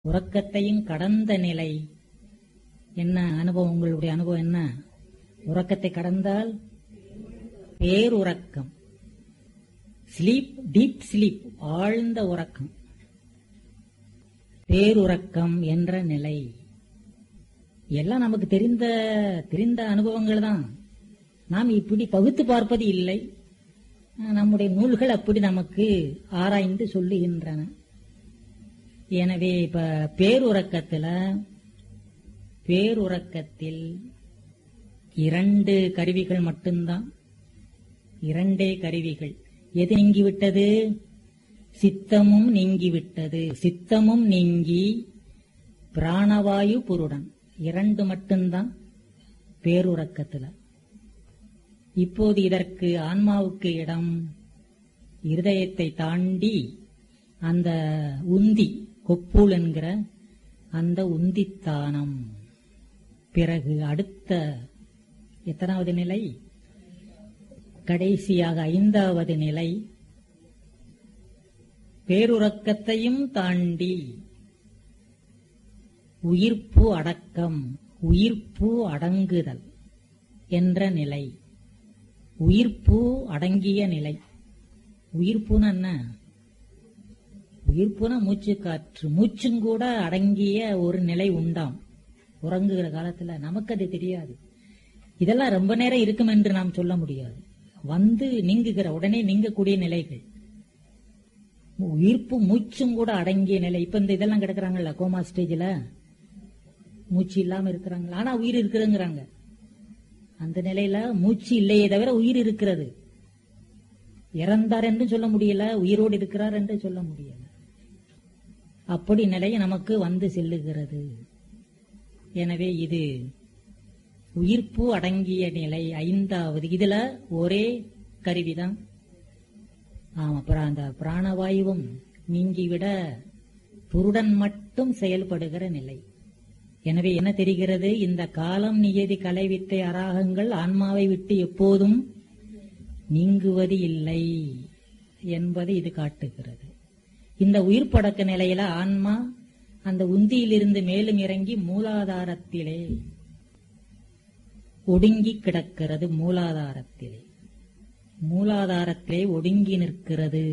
உறக்கத்தையும் கடந்த நிலை என்ன அனுபவம் உங்களுடைய அனுபவம் என்ன உறக்கத்தை கடந்தால் பேருறக்கம் ஸ்லீப் டீப் ஸ்லீப் ஆழ்ந்த உறக்கம் பேருறக்கம் என்ற நிலை எல்லாம் நமக்கு தெரிந்த தெரிந்த அனுபவங்கள் தான் நாம் இப்படி பகுத்து பார்ப்பது இல்லை நம்முடைய நூல்கள் அப்படி நமக்கு ஆராய்ந்து சொல்லுகின்றன எனவே இப்ப பேருறக்கத்துல பேருறக்கத்தில் இரண்டு கருவிகள் மட்டும்தான் இரண்டே கருவிகள் எது நீங்கிவிட்டது சித்தமும் நீங்கிவிட்டது சித்தமும் நீங்கி பிராணவாயு புருடன் இரண்டு மட்டும்தான் பேருறக்கத்துல இப்போது இதற்கு ஆன்மாவுக்கு இடம் இருதயத்தை தாண்டி அந்த உந்தி கொப்புள் என்கிற அந்த உந்தித்தானம் பிறகு அடுத்த எத்தனாவது நிலை கடைசியாக ஐந்தாவது நிலை பேருறக்கத்தையும் தாண்டி உயிர்ப்பு அடக்கம் உயிர்ப்பு அடங்குதல் என்ற நிலை உயிர்ப்பு அடங்கிய நிலை உயிர்ப்புன்னு என்ன உயிர்ப்புனா மூச்சு காற்று மூச்சும் கூட அடங்கிய ஒரு நிலை உண்டாம் உறங்குகிற காலத்துல நமக்கு அது தெரியாது இதெல்லாம் ரொம்ப நேரம் இருக்கும் என்று நாம் சொல்ல முடியாது வந்து நீங்குகிற உடனே நீங்கக்கூடிய நிலைகள் உயிர்ப்பு மூச்சும் கூட அடங்கிய நிலை இப்ப இந்த இதெல்லாம் கிடக்குறாங்கல்ல கோமா ஸ்டேஜ்ல மூச்சு இல்லாம இருக்கிறாங்க ஆனா உயிர் இருக்குதுங்கிறாங்க அந்த நிலையில மூச்சு இல்லையே தவிர உயிர் இருக்கிறது இறந்தார் என்று சொல்ல முடியல உயிரோடு இருக்கிறார் என்று சொல்ல முடியல அப்படி நிலை நமக்கு வந்து செல்லுகிறது எனவே இது உயிர்ப்பு அடங்கிய நிலை ஐந்தாவது இதுல ஒரே கருவிதான் ஆமா அப்புறம் அந்த பிராணவாயுவும் நீங்கிவிட புருடன் மட்டும் செயல்படுகிற நிலை எனவே என்ன தெரிகிறது இந்த காலம் நியதி கலைவித்தை அராகங்கள் ஆன்மாவை விட்டு எப்போதும் நீங்குவது இல்லை என்பது இது காட்டுகிறது இந்த உயிர் படக்க நிலையில ஆன்மா அந்த உந்தியிலிருந்து மேலும் இறங்கி மூலாதாரத்திலே ஒடுங்கி கிடக்கிறது மூலாதாரத்திலே மூலாதாரத்திலே ஒடுங்கி நிற்கிறது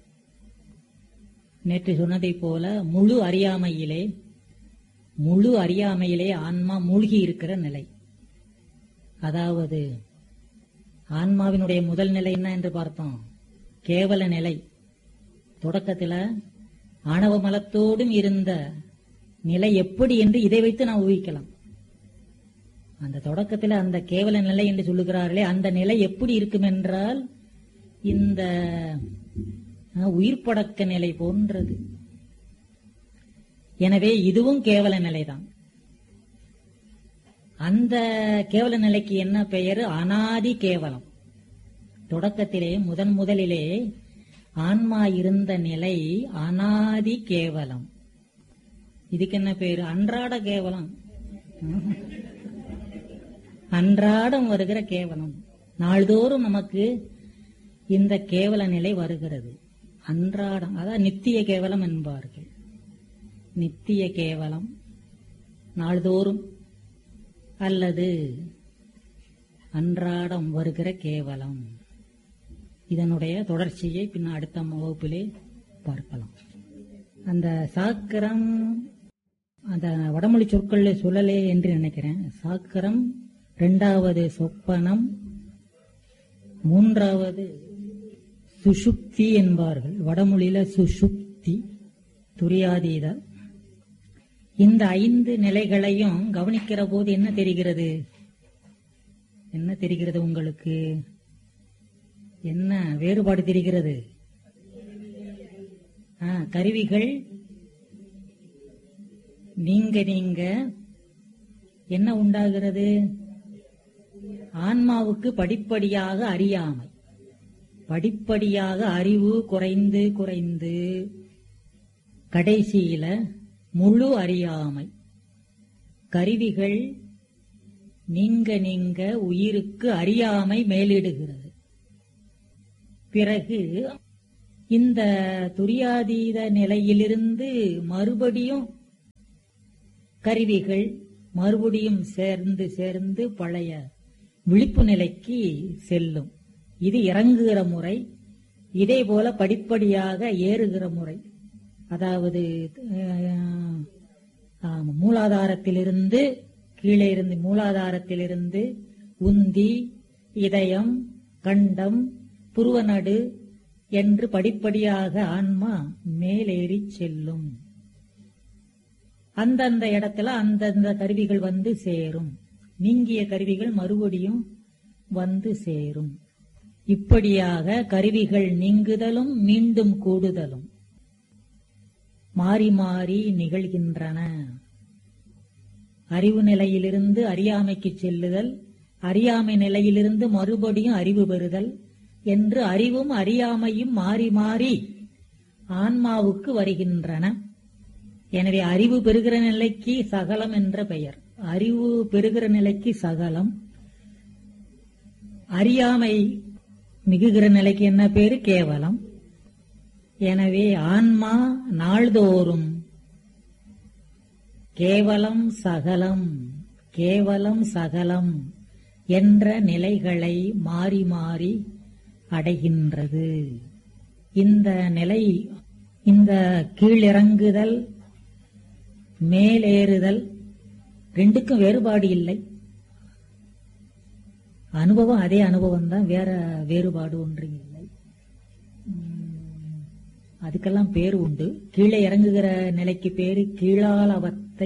நேற்று சொன்னதை போல முழு அறியாமையிலே முழு அறியாமையிலே ஆன்மா மூழ்கி இருக்கிற நிலை அதாவது ஆன்மாவினுடைய முதல் நிலை என்ன என்று பார்த்தோம் கேவல நிலை தொடக்கத்துல ஆணவ மலத்தோடும் இருந்த நிலை எப்படி என்று இதை வைத்து நாம் ஊகிக்கலாம் அந்த தொடக்கத்தில் அந்த கேவல நிலை என்று சொல்லுகிறார்களே அந்த நிலை எப்படி இருக்கும் என்றால் இந்த உயிர் படக்க நிலை போன்றது எனவே இதுவும் கேவல நிலைதான் அந்த கேவல நிலைக்கு என்ன பெயர் அனாதி கேவலம் தொடக்கத்திலே முதன் முதலிலே ஆன்மா இருந்த நிலை அனாதி கேவலம் இதுக்கு என்ன பேரு அன்றாட கேவலம் அன்றாடம் வருகிற கேவலம் நாள்தோறும் நமக்கு இந்த கேவல நிலை வருகிறது அன்றாடம் அதான் நித்திய கேவலம் என்பார்கள் நித்திய கேவலம் நாள்தோறும் அல்லது அன்றாடம் வருகிற கேவலம் இதனுடைய தொடர்ச்சியை பின்ன அடுத்த வகுப்பிலே பார்க்கலாம் அந்த சாக்கரம் அந்த வடமொழி சொற்கள் சொல்லலே என்று நினைக்கிறேன் சாக்கரம் இரண்டாவது சொப்பனம் மூன்றாவது சுஷுப்தி என்பார்கள் வடமொழியில சுஷுப்தி துரியாதீத இந்த ஐந்து நிலைகளையும் கவனிக்கிற போது என்ன தெரிகிறது என்ன தெரிகிறது உங்களுக்கு என்ன வேறுபாடு தெரிகிறது கருவிகள் நீங்க நீங்க என்ன உண்டாகிறது ஆன்மாவுக்கு படிப்படியாக அறியாமை படிப்படியாக அறிவு குறைந்து குறைந்து கடைசியில முழு அறியாமை கருவிகள் நீங்க நீங்க உயிருக்கு அறியாமை மேலிடுகிறது பிறகு இந்த துரியாதீத நிலையிலிருந்து மறுபடியும் கருவிகள் மறுபடியும் சேர்ந்து சேர்ந்து பழைய விழிப்பு நிலைக்கு செல்லும் இது இறங்குகிற முறை இதே போல படிப்படியாக ஏறுகிற முறை அதாவது அஹ், ஆம், மூலாதாரத்திலிருந்து கீழே இருந்து மூலாதாரத்திலிருந்து உந்தி இதயம் கண்டம் புருவநடு என்று படிப்படியாக ஆன்மா மேலேறி செல்லும் அந்தந்த இடத்துல அந்தந்த கருவிகள் வந்து சேரும் நீங்கிய கருவிகள் மறுபடியும் வந்து சேரும் இப்படியாக கருவிகள் நீங்குதலும் மீண்டும் கூடுதலும் மாறி மாறி நிகழ்கின்றன அறிவு நிலையிலிருந்து அறியாமைக்கு செல்லுதல் அறியாமை நிலையிலிருந்து மறுபடியும் அறிவு பெறுதல் என்று அறிவும் அறியாமையும் மாறி மாறி ஆன்மாவுக்கு வருகின்றன எனவே அறிவு பெறுகிற நிலைக்கு சகலம் என்ற பெயர் அறிவு பெறுகிற நிலைக்கு சகலம் அறியாமை மிகுகிற நிலைக்கு என்ன பேரு கேவலம் எனவே ஆன்மா நாள்தோறும் கேவலம் சகலம் கேவலம் சகலம் என்ற நிலைகளை மாறி மாறி அடைகின்றது இந்த நிலை இந்த கீழிறங்குதல் மேலேறுதல் ரெண்டுக்கும் வேறுபாடு இல்லை அனுபவம் அதே அனுபவம் தான் வேற வேறுபாடு ஒன்று இல்லை உம், அதுக்கெல்லாம் பேர் உண்டு கீழே இறங்குகிற நிலைக்கு பேரு கீழால் அவத்தை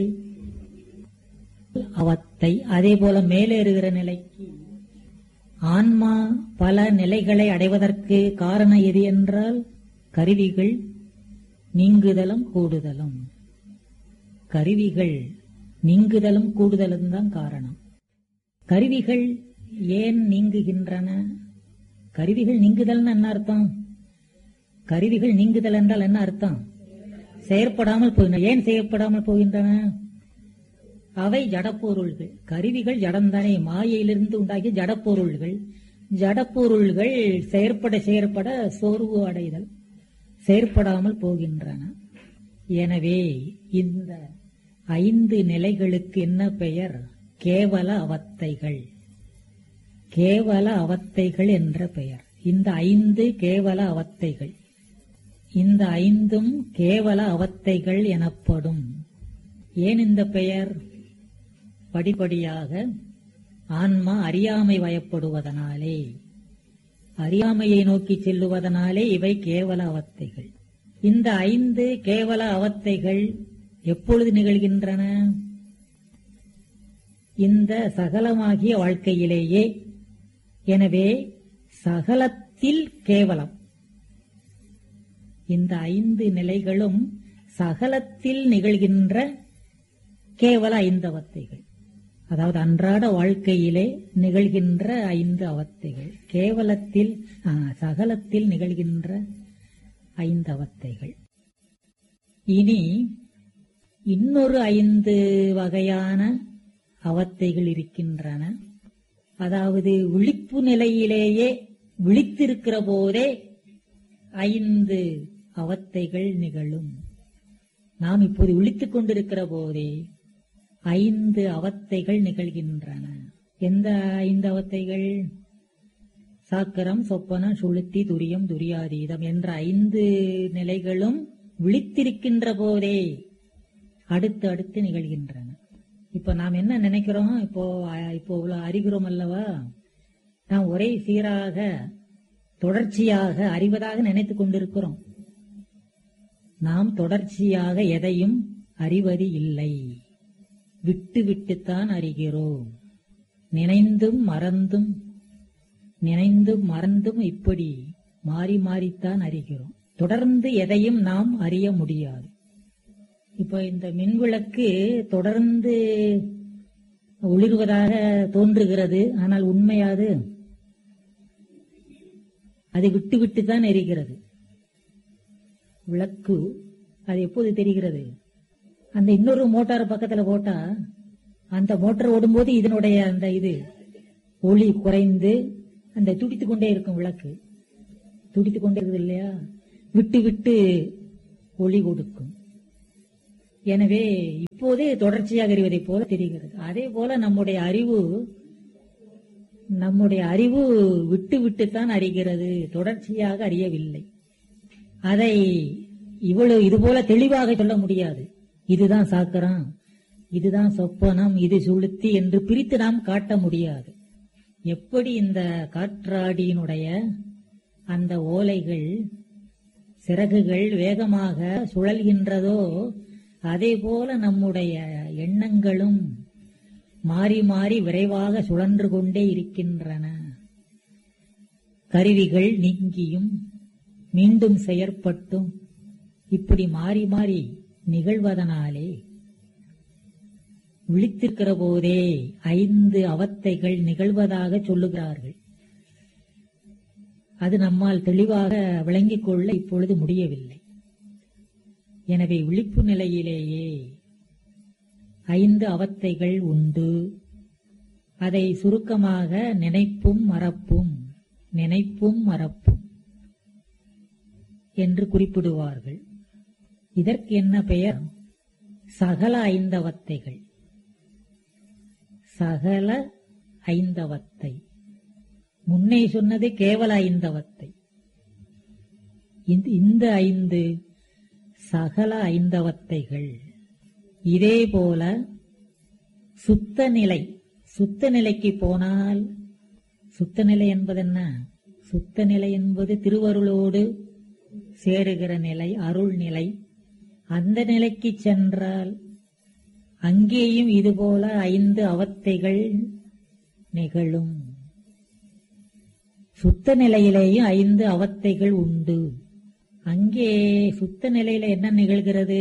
அவத்தை அதே போல மேலேறுகிற நிலைக்கு ஆன்மா பல நிலைகளை அடைவதற்கு காரணம் எது என்றால் கருவிகள் நீங்குதலும் கூடுதலும் கருவிகள் நீங்குதலும் கூடுதலும் தான் காரணம் கருவிகள் ஏன் நீங்குகின்றன கருவிகள் நீங்குதல்னு என்ன அர்த்தம் கருவிகள் நீங்குதல் என்றால் என்ன அர்த்தம் செயற்படாமல் போகின்றன ஏன் செயற்படாமல் போகின்றன அவை ஜடப்பொருள்கள் கருவிகள் ஜடம்தானே மாயையிலிருந்து உண்டாகிய ஜடப்பொருள்கள் ஜடப்பொருள்கள் செயற்பட செயற்பட சோர்வு அடைதல் செயற்படாமல் போகின்றன எனவே இந்த ஐந்து நிலைகளுக்கு என்ன பெயர் கேவல அவத்தைகள் கேவல அவத்தைகள் என்ற பெயர் இந்த ஐந்து கேவல அவத்தைகள் இந்த ஐந்தும் கேவல அவத்தைகள் எனப்படும் ஏன் இந்த பெயர் படிப்படியாக ஆன்மா அறியாமை வயப்படுவதனாலே அறியாமையை நோக்கி செல்லுவதனாலே இவை கேவல அவத்தைகள் இந்த ஐந்து கேவல அவத்தைகள் எப்பொழுது நிகழ்கின்றன இந்த சகலமாகிய வாழ்க்கையிலேயே எனவே சகலத்தில் கேவலம் இந்த ஐந்து நிலைகளும் சகலத்தில் நிகழ்கின்ற கேவல ஐந்து அவத்தைகள் அதாவது அன்றாட வாழ்க்கையிலே நிகழ்கின்ற ஐந்து அவத்தைகள் கேவலத்தில் ஆ, சகலத்தில் நிகழ்கின்ற ஐந்து அவத்தைகள் இனி இன்னொரு ஐந்து வகையான அவத்தைகள் இருக்கின்றன அதாவது விழிப்பு நிலையிலேயே விழித்திருக்கிற போதே ஐந்து அவத்தைகள் நிகழும் நாம் இப்போது விழித்துக் கொண்டிருக்கிற போதே ஐந்து அவத்தைகள் நிகழ்கின்றன எந்த ஐந்து அவத்தைகள் சாக்கரம் சொப்பனம் சுளுத்தி துரியம் துரியாதீதம் என்ற ஐந்து நிலைகளும் விழித்திருக்கின்ற போதே அடுத்து அடுத்து நிகழ்கின்றன இப்ப நாம் என்ன நினைக்கிறோம் இப்போ அஹ், இப்போ இவ்வளவு அறிகிறோம் அல்லவா நாம் ஒரே சீராக தொடர்ச்சியாக அறிவதாக நினைத்துக் கொண்டிருக்கிறோம் நாம் தொடர்ச்சியாக எதையும் அறிவது இல்லை விட்டு விட்டுத்தான் அறிகிறோம் நினைந்தும் மறந்தும் நினைந்தும் மறந்தும் இப்படி மாறி மாறித்தான் அறிகிறோம் தொடர்ந்து எதையும் நாம் அறிய முடியாது இப்போ இந்த மின்விளக்கு தொடர்ந்து ஒளிர்வதாக தோன்றுகிறது ஆனால் உண்மையாது அது விட்டு விட்டு தான் எரிகிறது விளக்கு அது எப்போது தெரிகிறது அந்த இன்னொரு மோட்டார் பக்கத்துல போட்டா அந்த மோட்டார் ஓடும்போது இதனுடைய அந்த இது ஒளி குறைந்து அந்த துடித்துக் கொண்டே இருக்கும் விளக்கு துடித்துக் கொண்டே இருக்குது இல்லையா விட்டு விட்டு ஒளி கொடுக்கும் எனவே இப்போதே தொடர்ச்சியாக அறிவதைப் போல தெரிகிறது அதே போல நம்முடைய அறிவு நம்முடைய அறிவு விட்டு விட்டுத்தான் அறிகிறது தொடர்ச்சியாக அறியவில்லை அதை இவ்வளவு இது போல தெளிவாக சொல்ல முடியாது இதுதான் சாக்கரம் இதுதான் சொப்பனம் இது சுளுத்தி என்று பிரித்து நாம் காட்ட முடியாது எப்படி இந்த காற்றாடியினுடைய அந்த ஓலைகள் சிறகுகள் வேகமாக சுழல்கின்றதோ அதே போல நம்முடைய எண்ணங்களும் மாறி மாறி விரைவாக சுழன்று கொண்டே இருக்கின்றன கருவிகள் நீங்கியும் மீண்டும் செயற்பட்டும் இப்படி மாறி மாறி நிகழ்வதனாலே விழித்திருக்கிற போதே ஐந்து அவத்தைகள் நிகழ்வதாக சொல்லுகிறார்கள் அது நம்மால் தெளிவாக விளங்கிக் கொள்ள இப்பொழுது முடியவில்லை எனவே விழிப்பு நிலையிலேயே ஐந்து அவத்தைகள் உண்டு அதை சுருக்கமாக நினைப்பும் மறப்பும் நினைப்பும் மறப்பும் என்று குறிப்பிடுவார்கள் இதற்கு என்ன பெயர் சகல ஐந்தவத்தைகள் சகல ஐந்தவத்தை முன்னே சொன்னது கேவல ஐந்தவத்தை இந்த- இந்த ஐந்து சகல ஐந்தவத்தைகள் இதே போல சுத்த நிலை சுத்த நிலைக்கு போனால் சுத்த நிலை என்பது என்ன சுத்த நிலை என்பது திருவருளோடு சேருகிற நிலை அருள் நிலை அந்த நிலைக்கு சென்றால் அங்கேயும் இதுபோல ஐந்து அவத்தைகள் நிகழும் சுத்த நிலையிலேயும் ஐந்து அவத்தைகள் உண்டு அங்கே சுத்த நிலையில என்ன நிகழ்கிறது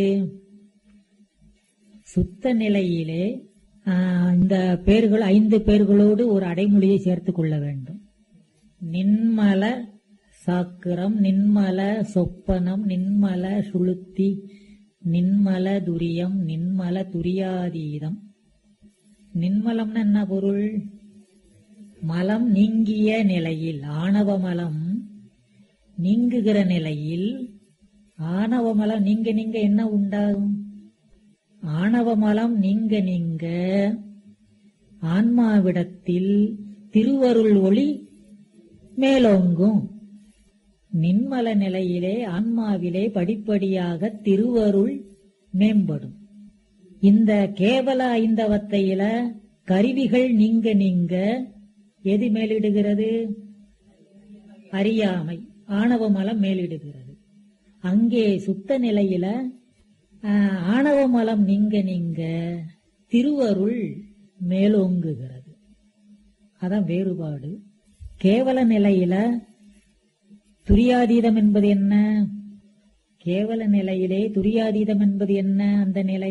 சுத்த நிலையிலே ஆஹ், இந்த பேர்கள் ஐந்து பேர்களோடு ஒரு அடைமொழியை சேர்த்துக் கொள்ள வேண்டும் நின்மல சாக்கிரம் நின்மல சொப்பனம் நின்மல சுளுத்தி நின்மல துரியம் நின்மல துரியாதீதம் நின்மலம்னா என்ன பொருள் மலம் நீங்கிய நிலையில் ஆணவ மலம் நீங்குகிற நிலையில் ஆணவ மலம் நீங்க நீங்க என்ன உண்டாகும் ஆணவ மலம் நீங்க நீங்க ஆன்மாவிடத்தில் திருவருள் ஒளி மேலோங்கும் நின்மல நிலையிலே ஆன்மாவிலே படிப்படியாக திருவருள் மேம்படும் இந்த கேவல ஐந்தவத்தையில கருவிகள் நீங்க நீங்க எது மேலிடுகிறது அறியாமை ஆணவ மலம் மேலிடுகிறது அங்கே சுத்த நிலையில ஆஹ், ஆணவ மலம் நீங்க நீங்க திருவருள் மேலோங்குகிறது அதான் வேறுபாடு கேவல நிலையில துரியாதீதம் என்பது என்ன கேவல நிலையிலே துரியாதீதம் என்பது என்ன அந்த நிலை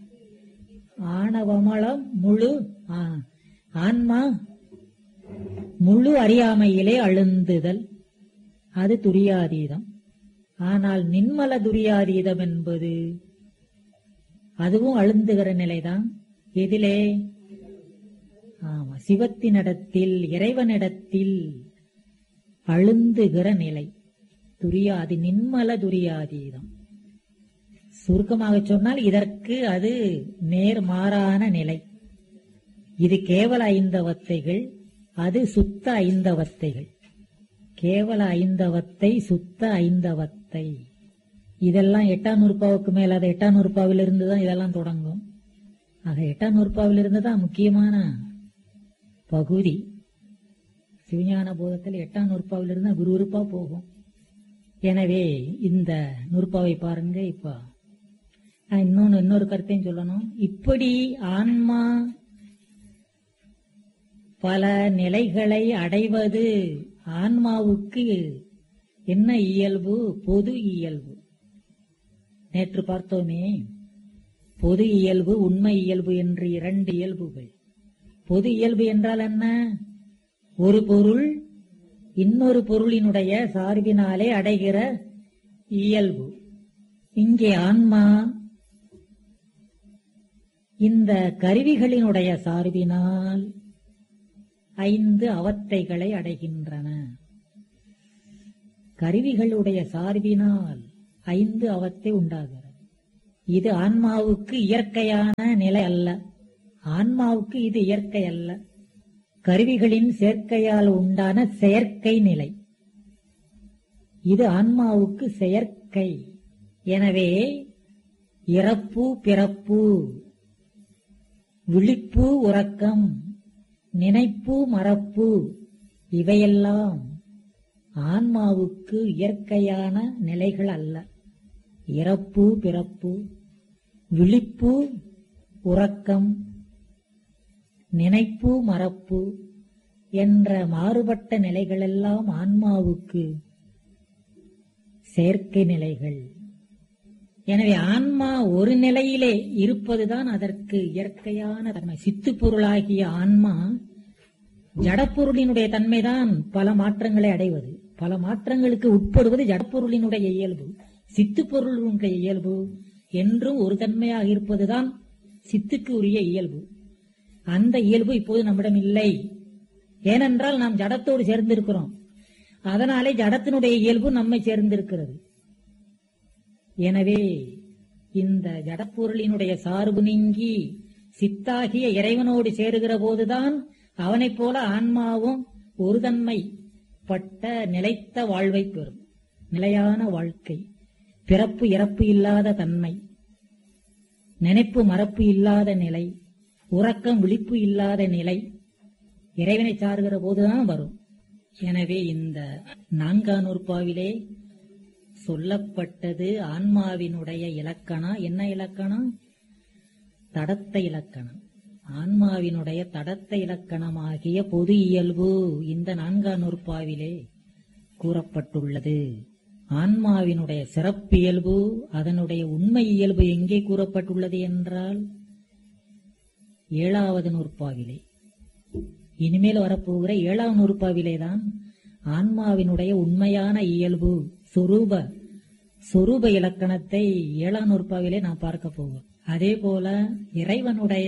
ஆணவமலம் முழு ஆ, ஆன்மா முழு அறியாமையிலே அழுந்துதல் அது துரியாதீதம் ஆனால் நின்மல துரியாதீதம் என்பது அதுவும் அழுந்துகிற நிலைதான் எதிலே ஆமா சிவத்தினிடத்தில் இறைவனிடத்தில் அழுந்துகிற நிலை துரியாதி நின்மல துரியாதீதம் சுருக்கமாக சொன்னால் இதற்கு அது நேர்மாறான நிலை இது கேவல ஐந்தவத்தைகள் அது சுத்த ஐந்தவத்தைகள் கேவல ஐந்தவத்தை சுத்த ஐந்தவத்தை இதெல்லாம் எட்டாம் நூறுபாவுக்கு மேல அது எட்டாம் நூறுபாவிலிருந்து தான் இதெல்லாம் தொடங்கும் ஆக எட்டாம் நூறுபாவிலிருந்து தான் முக்கியமான பகுதி சிவஞான போதத்தில் எட்டாம் நூற்பாவிலிருந்து குரு உறுப்பா போகும் எனவே இந்த நூற்பாவை பாருங்க இப்ப நான் இன்னொன்னு இன்னொரு கருத்தையும் சொல்லணும் இப்படி ஆன்மா பல நிலைகளை அடைவது ஆன்மாவுக்கு என்ன இயல்பு பொது இயல்பு நேற்று பார்த்தோமே பொது இயல்பு உண்மை இயல்பு என்று இரண்டு இயல்புகள் பொது இயல்பு என்றால் என்ன ஒரு பொருள் இன்னொரு பொருளினுடைய சார்பினாலே அடைகிற இயல்பு இங்கே ஆன்மா இந்த கருவிகளினுடைய சார்பினால் ஐந்து அவத்தைகளை அடைகின்றன கருவிகளுடைய சார்பினால் ஐந்து அவத்தை உண்டாகிறது இது ஆன்மாவுக்கு இயற்கையான நிலை அல்ல ஆன்மாவுக்கு இது இயற்கை அல்ல கருவிகளின் சேர்க்கையால் உண்டான செயற்கை நிலை இது ஆன்மாவுக்கு செயற்கை எனவே இறப்பு பிறப்பு விழிப்பு உறக்கம் நினைப்பு மறப்பு இவையெல்லாம் ஆன்மாவுக்கு இயற்கையான நிலைகள் அல்ல இறப்பு பிறப்பு விழிப்பு உறக்கம் நினைப்பு மறப்பு என்ற மாறுபட்ட நிலைகளெல்லாம் ஆன்மாவுக்கு செயற்கை நிலைகள் எனவே ஆன்மா ஒரு நிலையிலே இருப்பதுதான் அதற்கு இயற்கையான தன்மை சித்து பொருளாகிய ஆன்மா ஜடப்பொருளினுடைய தன்மைதான் பல மாற்றங்களை அடைவது பல மாற்றங்களுக்கு உட்படுவது ஜடப்பொருளினுடைய இயல்பு சித்து பொருளுடைய இயல்பு என்றும் ஒரு தன்மையாக இருப்பதுதான் சித்துக்கு உரிய இயல்பு அந்த இயல்பு இப்போது நம்மிடம் இல்லை ஏனென்றால் நாம் ஜடத்தோடு சேர்ந்திருக்கிறோம் அதனாலே ஜடத்தினுடைய இயல்பு நம்மை சேர்ந்திருக்கிறது எனவே இந்த ஜடப்பொருளினுடைய சார்பு நீங்கி சித்தாகிய இறைவனோடு சேருகிற போதுதான் அவனைப் போல ஆன்மாவும் ஒரு தன்மை பட்ட நிலைத்த வாழ்வை பெறும் நிலையான வாழ்க்கை பிறப்பு இறப்பு இல்லாத தன்மை நினைப்பு மறப்பு இல்லாத நிலை உறக்கம் விழிப்பு இல்லாத நிலை இறைவனை சாருகிற போதுதான் வரும் எனவே இந்த நான்காம் நூற்பாவிலே சொல்லப்பட்டது ஆன்மாவினுடைய இலக்கணம் என்ன இலக்கணம் தடத்த இலக்கணம் ஆன்மாவினுடைய தடத்த இலக்கணமாகிய பொது இயல்பு இந்த நான்காம் நூற்பாவிலே கூறப்பட்டுள்ளது ஆன்மாவினுடைய சிறப்பியல்பு அதனுடைய உண்மை இயல்பு எங்கே கூறப்பட்டுள்ளது என்றால் ஏழாவது நூற்பாவிலே இனிமேல் வரப்போகிற ஏழாவது நூற்பாவிலே தான் ஆன்மாவினுடைய உண்மையான இயல்பு சொரூப சொரூப இலக்கணத்தை ஏழாம் நூற்பாவிலே நாம் பார்க்க போவோம் அதே போல இறைவனுடைய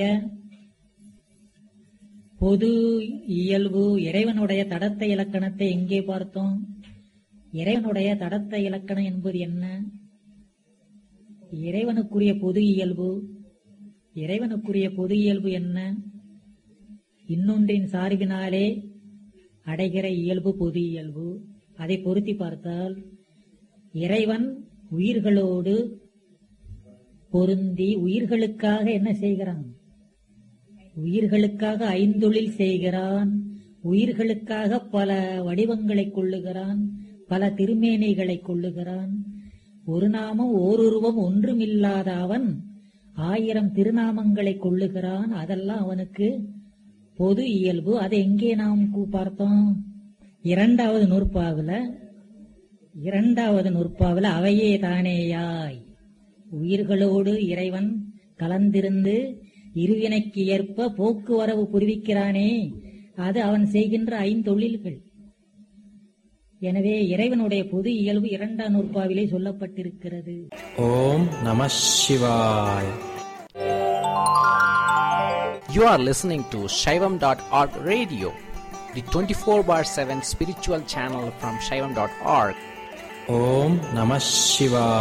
பொது இயல்பு இறைவனுடைய தடத்த இலக்கணத்தை எங்கே பார்த்தோம் இறைவனுடைய தடத்த இலக்கணம் என்பது என்ன இறைவனுக்குரிய பொது இயல்பு இறைவனுக்குரிய பொது இயல்பு என்ன இன்னொன்றின் சார்பினாலே அடைகிற இயல்பு பொது இயல்பு அதை பொருத்தி பார்த்தால் இறைவன் உயிர்களோடு பொருந்தி உயிர்களுக்காக என்ன செய்கிறான் உயிர்களுக்காக ஐந்தொழில் செய்கிறான் உயிர்களுக்காக பல வடிவங்களை கொள்ளுகிறான் பல திருமேனிகளை கொள்ளுகிறான் ஒரு நாமம் ஓருருவம் ஒன்றுமில்லாத அவன் ஆயிரம் திருநாமங்களை கொள்ளுகிறான் அதெல்லாம் அவனுக்கு பொது இயல்பு அதை எங்கே நாம் கூ- பார்த்தோம் இரண்டாவது நூற்பாவுல இரண்டாவது நூற்பாவுல அவையே தானேயாய் உயிர்களோடு இறைவன் கலந்திருந்து இருவினைக்கு ஏற்ப போக்குவரவு புரிவிக்கிறானே அது அவன் செய்கின்ற ஐந்தொழில்கள் எனவே இறைவனுடைய பொது இயல்பு இரண்டாம் நூற்பாவிலே சொல்லப்பட்டிருக்கிறது ஓம் நம சிவாய் You are listening to Shaivam.org radio, the 24 bar 7 spiritual channel from Shaivam.org. ஓம் நம சிவாய்